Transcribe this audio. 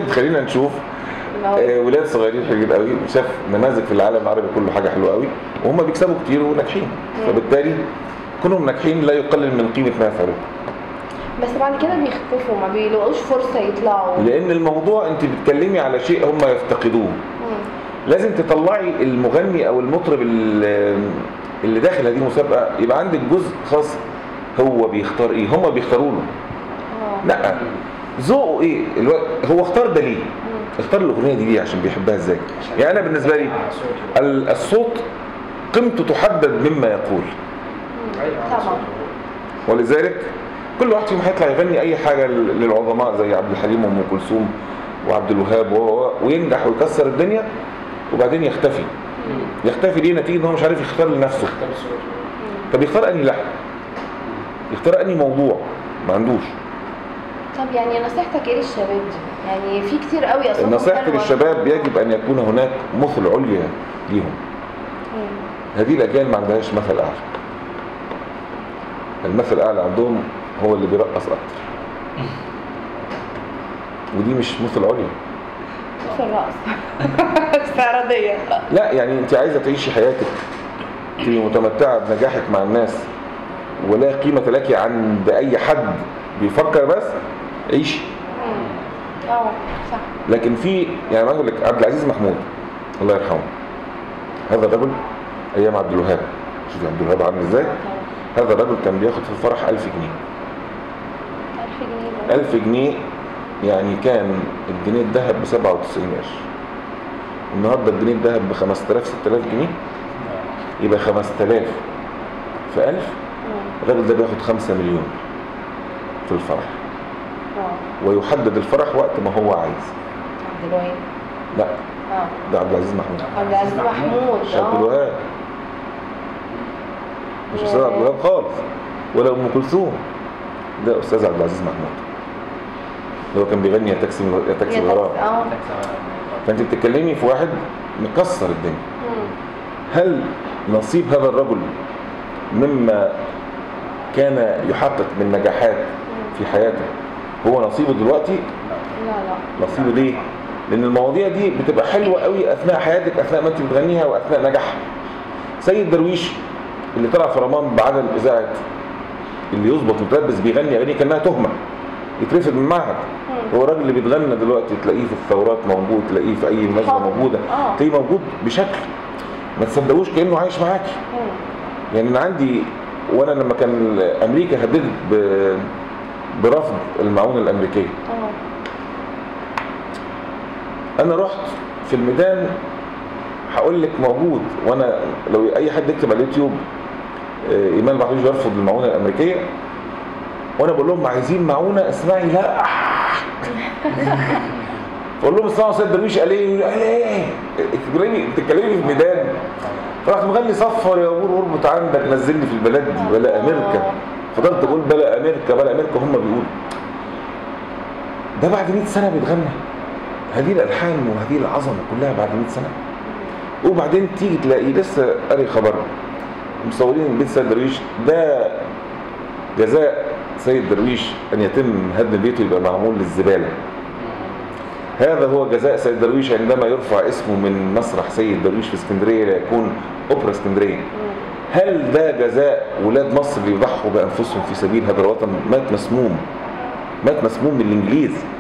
بتخلينا نشوف آه، ولاد صغيرين حلوين قوي شاف نماذج في العالم العربي كله حاجه حلوه قوي وهم بيكسبوا كتير وناجحين فبالتالي كونهم ناجحين لا يقلل من قيمه ما يفعلون بس بعد كده بيختفوا ما بيلاقوش فرصه يطلعوا لان الموضوع انت بتتكلمي على شيء هم يفتقدوه مم. لازم تطلعي المغني او المطرب اللي اللي داخل هذه المسابقه يبقى عندك جزء خاص هو بيختار ايه هم بيختاروا له اه لا ذوقه ايه الو... هو اختار ده ليه مم. اختار الاغنيه دي ليه عشان بيحبها ازاي يعني انا بالنسبه لي ال- الصوت قيمته تحدد مما يقول طبعا ولذلك كل واحد فيهم هيطلع يغني اي حاجه لل- للعظماء زي عبد الحليم وام كلثوم وعبد الوهاب و- و- وينجح ويكسر الدنيا وبعدين يختفي يختفي ليه نتيجه ان هو مش عارف يختار لنفسه طب يختار انهي لحن يختار انهي موضوع ما عندوش طب يعني نصيحتك ايه للشباب دي؟ يعني في كتير قوي اصلا نصيحتي للشباب يجب ان يكون هناك مثل عليا ليهم هذه الاجيال ما عندهاش مثل اعلى المثل الاعلى عندهم هو اللي بيرقص اكتر ودي مش مثل عليا في الرقص استعراضيه لا يعني انت عايزه تعيشي حياتك تبقي متمتعه بنجاحك مع الناس ولا قيمه لك عند اي حد بيفكر بس عيشي اه صح لكن في يعني ما اقول لك عبد العزيز محمود الله يرحمه هذا الرجل ايام عبد الوهاب شوفي عبد الوهاب عامل ازاي هذا الرجل كان بياخد في الفرح 1000 جنيه 1000 جنيه 1000 جنيه يعني كان الجنيه الذهب ب 97 قرش النهارده الجنيه الذهب ب 5000 6000 جنيه يبقى 5000 في 1000 مم. الراجل ده بياخد 5 مليون في الفرح اه ويحدد الفرح وقت ما هو عايز عبد الوهاب لا اه ده عبد العزيز محمود عبد العزيز محمود مش عبد الوهاب مش استاذ عبد الوهاب خالص ولا ام كلثوم ده استاذ عبد العزيز محمود اللي هو كان بيغني يا تاكسي يا تاكسي الغرام اه فانت بتتكلمي في واحد مكسر الدنيا مم. هل نصيب هذا الرجل مما كان يحقق من نجاحات في حياته هو نصيبه دلوقتي لا لا نصيبه ليه لان المواضيع دي بتبقى حلوه قوي اثناء حياتك اثناء ما انت بتغنيها واثناء نجاحها سيد درويش اللي طلع في رمضان بعدم اذاعه اللي يظبط متلبس بيغني اغاني كانها تهمه يترفض من المعهد هو الراجل اللي بيتغنى دلوقتي تلاقيه في الثورات موجود تلاقيه في اي مناسبه حاضر. موجوده آه. تلاقيه موجود بشكل ما تصدقوش كانه عايش معاكي مم. يعني انا عندي وانا لما كان امريكا هددت ب- برفض المعونه الامريكيه اه انا رحت في الميدان هقول لك موجود وانا لو اي حد يكتب على اليوتيوب آه، ايمان محمود يرفض المعونه الامريكيه وانا بقول لهم عايزين معونه اسمعي لا بقول لهم اسمعوا سيد درويش قال ايه قال ايه بتتكلمي بتتكلمي في الميدان فرحت مغني صفر يا ابور اربط عندك نزلني في البلد دي بلا امريكا فضلت اقول بلا امريكا بلا امريكا هم بيقولوا ده بعد 100 سنه بيتغنى هذه الالحان وهذه العظمه كلها بعد 100 سنه وبعدين تيجي تلاقي لسه قاري خبر مصورين بيت سيد درويش ده جزاء سيد درويش ان يتم هدم بيته يبقى معمول للزباله هذا هو جزاء سيد درويش عندما يرفع اسمه من مسرح سيد درويش في اسكندريه ليكون اوبرا اسكندريه هل ده جزاء ولاد مصر اللي يضحوا بانفسهم في سبيل هذا الوطن مات مسموم مات مسموم من الانجليز